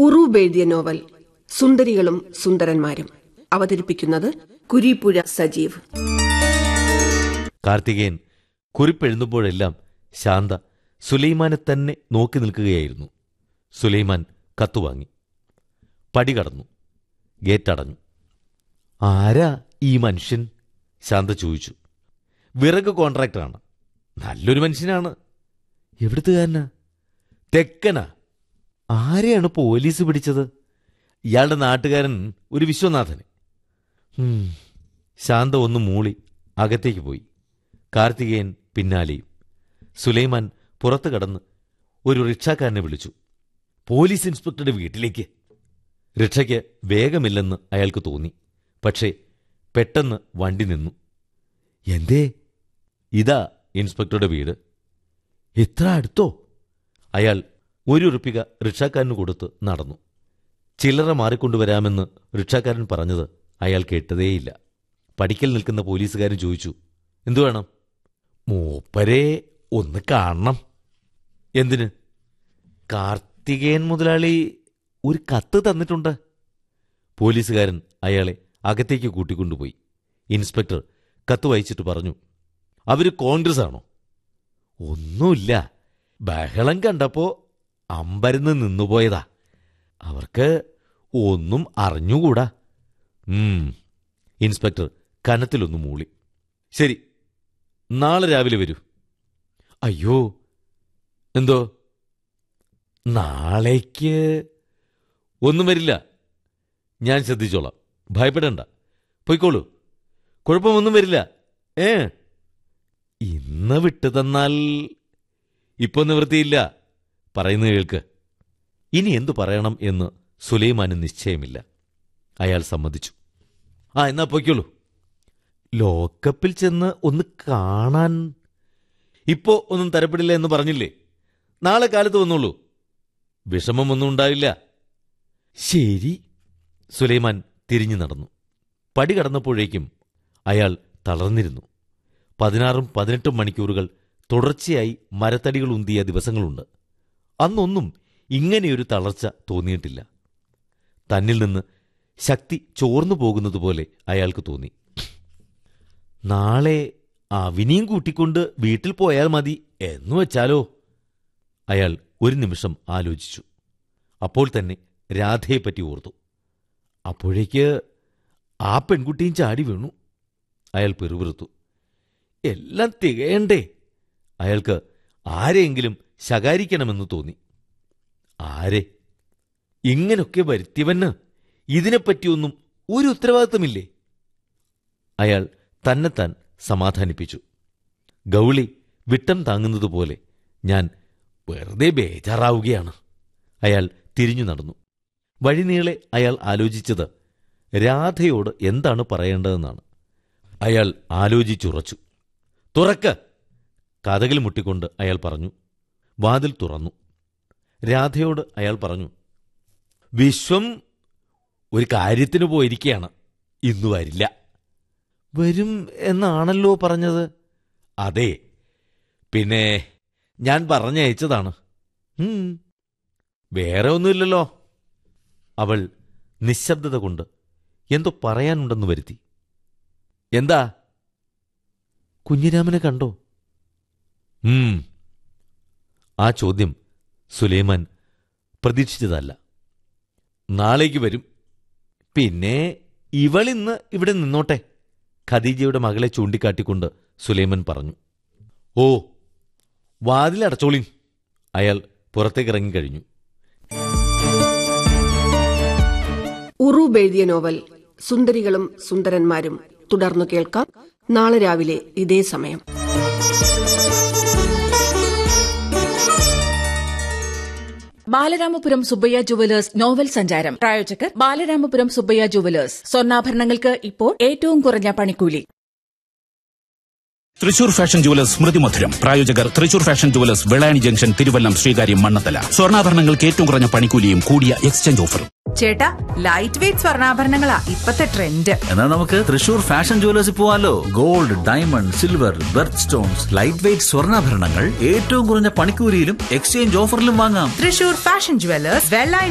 ഉറൂബ് എഴുതിയ നോവൽ സുന്ദരികളും സുന്ദരന്മാരും അവതരിപ്പിക്കുന്നത് കുരിപ്പുഴ സജീവ് കാർത്തികേയൻ കുറിപ്പെഴുതുമ്പോഴെല്ലാം ശാന്ത സുലൈമാനെ തന്നെ നോക്കി നിൽക്കുകയായിരുന്നു സുലൈമാൻ കത്തുവാങ്ങി പടി കടന്നു ഗേറ്റടഞ്ഞു ആരാ ഈ മനുഷ്യൻ ശാന്ത ചോദിച്ചു വിറക് കോൺട്രാക്ടറാണ് നല്ലൊരു മനുഷ്യനാണ് എവിടുത്തുകാരനാ തെക്കനാ ആരെയാണ് പോലീസ് പിടിച്ചത് ഇയാളുടെ നാട്ടുകാരൻ ഒരു വിശ്വനാഥന് ഉം. ശാന്ത ഒന്ന് മൂളി അകത്തേക്ക് പോയി കാർത്തികേയൻ പിന്നാലെയും സുലൈമാൻ പുറത്തു കടന്ന് ഒരു റിക്ഷാക്കാരനെ വിളിച്ചു പോലീസ് ഇൻസ്പെക്ടറുടെ വീട്ടിലേക്ക് റിക്ഷയ്ക്ക് വേഗമില്ലെന്ന് അയാൾക്ക് തോന്നി പക്ഷേ പെട്ടെന്ന് വണ്ടി നിന്നു എന്തേ ഇതാ ഇൻസ്പെക്ടറുടെ വീട് ഇത്ര അടുത്തോ അയാൾ ഒരു ഉറുപ്പിക റിക്ഷാക്കാരന് കൊടുത്ത് നടന്നു ചില്ലറ മാറിക്കൊണ്ടുവരാമെന്ന് റിക്ഷാക്കാരൻ പറഞ്ഞത് അയാൾ കേട്ടതേയില്ല പടിക്കൽ നിൽക്കുന്ന പോലീസുകാരൻ ചോദിച്ചു എന്തു വേണം മൂപ്പരെ ഒന്ന് കാണണം എന്തിന് കാർത്തികേയൻ മുതലാളി ഒരു കത്ത് തന്നിട്ടുണ്ട് പോലീസുകാരൻ അയാളെ അകത്തേക്ക് കൂട്ടിക്കൊണ്ടുപോയി ഇൻസ്പെക്ടർ കത്ത് വായിച്ചിട്ട് പറഞ്ഞു അവര് കോൺഗ്രസ് ആണോ ഒന്നുമില്ല ബഹളം കണ്ടപ്പോ അമ്പരന്ന് നിന്നുപോയതാ അവർക്ക് ഒന്നും അറിഞ്ഞുകൂടാ ഉം ഇൻസ്പെക്ടർ കനത്തിലൊന്ന് മൂളി ശരി നാളെ രാവിലെ വരൂ അയ്യോ എന്തോ നാളേക്ക് ഒന്നും വരില്ല ഞാൻ ശ്രദ്ധിച്ചോളാം ഭയപ്പെടണ്ട പൊയ്ക്കോളൂ കുഴപ്പമൊന്നും വരില്ല ഏ ഇന്ന് വിട്ടു തന്നാൽ ഇപ്പൊ നിവൃത്തിയില്ല പറയുന്നത് കേൾക്ക് ഇനി എന്തു പറയണം എന്ന് സുലൈമാന് നിശ്ചയമില്ല അയാൾ സമ്മതിച്ചു ആ എന്നാ പൊയ്ക്കോളൂ ലോക്കപ്പിൽ ചെന്ന് ഒന്ന് കാണാൻ ഇപ്പോ ഒന്നും തരപ്പെടില്ല എന്ന് പറഞ്ഞില്ലേ നാളെ കാലത്ത് വന്നോളൂ വിഷമമൊന്നും ഉണ്ടാവില്ല ശരി സുലൈമാൻ തിരിഞ്ഞു നടന്നു പടി കടന്നപ്പോഴേക്കും അയാൾ തളർന്നിരുന്നു പതിനാറും പതിനെട്ടും മണിക്കൂറുകൾ തുടർച്ചയായി മരത്തടികൾ ഉന്തിയ ദിവസങ്ങളുണ്ട് അന്നൊന്നും ഇങ്ങനെയൊരു തളർച്ച തോന്നിയിട്ടില്ല തന്നിൽ നിന്ന് ശക്തി ചോർന്നു പോകുന്നതുപോലെ അയാൾക്ക് തോന്നി നാളെ അവിനെയും കൂട്ടിക്കൊണ്ട് വീട്ടിൽ പോയാൽ മതി എന്നു വെച്ചാലോ അയാൾ ഒരു നിമിഷം ആലോചിച്ചു അപ്പോൾ തന്നെ രാധയെപ്പറ്റി ഓർത്തു അപ്പോഴേക്ക് ആ പെൺകുട്ടിയും ചാടി വീണു അയാൾ പിറുപിറുത്തു എല്ലാം തികയണ്ടേ അയാൾക്ക് ആരെയെങ്കിലും ശകാരിക്കണമെന്ന് തോന്നി ആരെ ഇങ്ങനൊക്കെ വരുത്തിയവന് ഇതിനെപ്പറ്റിയൊന്നും ഒരു ഉത്തരവാദിത്തമില്ലേ അയാൾ തന്നെത്താൻ സമാധാനിപ്പിച്ചു ഗൗളി വിട്ടം താങ്ങുന്നതുപോലെ ഞാൻ വെറുതെ ബേജാറാവുകയാണ് അയാൾ തിരിഞ്ഞു നടന്നു വഴിനീളെ അയാൾ ആലോചിച്ചത് രാധയോട് എന്താണ് പറയേണ്ടതെന്നാണ് അയാൾ ആലോചിച്ചുറച്ചു തുറക്ക് കഥകിൽ മുട്ടിക്കൊണ്ട് അയാൾ പറഞ്ഞു വാതിൽ തുറന്നു രാധയോട് അയാൾ പറഞ്ഞു വിശ്വം ഒരു കാര്യത്തിന് പോയിരിക്കുകയാണ് ഇന്നു വരില്ല വരും എന്നാണല്ലോ പറഞ്ഞത് അതെ പിന്നെ ഞാൻ പറഞ്ഞയച്ചതാണ് ഉം, വേറെ ഒന്നുമില്ലല്ലോ അവൾ നിശബ്ദത കൊണ്ട് എന്തോ പറയാനുണ്ടെന്ന് വരുത്തി എന്താ കുഞ്ഞിരാമനെ കണ്ടോ ഉം ആ ചോദ്യം സുലൈമാൻ പ്രതീക്ഷിച്ചതല്ല നാളേക്ക് വരും പിന്നെ ഇവളിന്ന് ഇവിടെ നിന്നോട്ടെ ഖദീജയുടെ മകളെ ചൂണ്ടിക്കാട്ടിക്കൊണ്ട് സുലൈമൻ പറഞ്ഞു ഓ വാതിലടച്ചോളിൻ അയാൾ പുറത്തേക്കിറങ്ങിക്കഴിഞ്ഞു ഉറൂബ് എഴുതിയ നോവൽ സുന്ദരികളും സുന്ദരന്മാരും തുടർന്നു കേൾക്കാം നാളെ രാവിലെ ഇതേ സമയം ബാലരാമപുരം സുബ്ബയ്യ ജുവലേഴ്സ് നോവൽ സഞ്ചാരം പ്രായോജകർ ബാലരാമപുരം സുബ്ബയ്യ ജുവലേഴ്സ് സ്വർണ്ണാഭരണങ്ങൾക്ക് ഇപ്പോൾ ഏറ്റവും കുറഞ്ഞ പണിക്കൂലി തൃശൂർ ഫാഷൻ ജുവലേഴ്സ് സ്മൃതി മധുരം പ്രായോജകർ Thrissur fashion jewellers Velani junction Thiruvallam Sreekaryam Mannanthala സ്വർണ്ണാഭരണങ്ങൾക്ക് ഏറ്റവും കുറഞ്ഞ പണിക്കൂലിയും കൂടിയ എക്സ്ചേഞ്ച് ഓഫറും ചേട്ടാ ലൈറ്റ് വെയിറ്റ് സ്വർണ്ണാഭരണങ്ങളാ ഇപ്പത്തെ ട്രെൻഡ് എന്നാൽ നമുക്ക് തൃശൂർ ഫാഷൻ ജുവലേഴ്സിൽ പോവാലോ gold diamond silver birth stones light weight സ്വർണ്ണാഭരണങ്ങൾ ഏറ്റവും കുറഞ്ഞ പണിക്കൂലിയിലും എക്സ്ചേഞ്ച് ഓഫറിലും വാങ്ങാം തൃശൂർ ഫാഷൻ ജുവലേഴ്സ് വെള്ളായി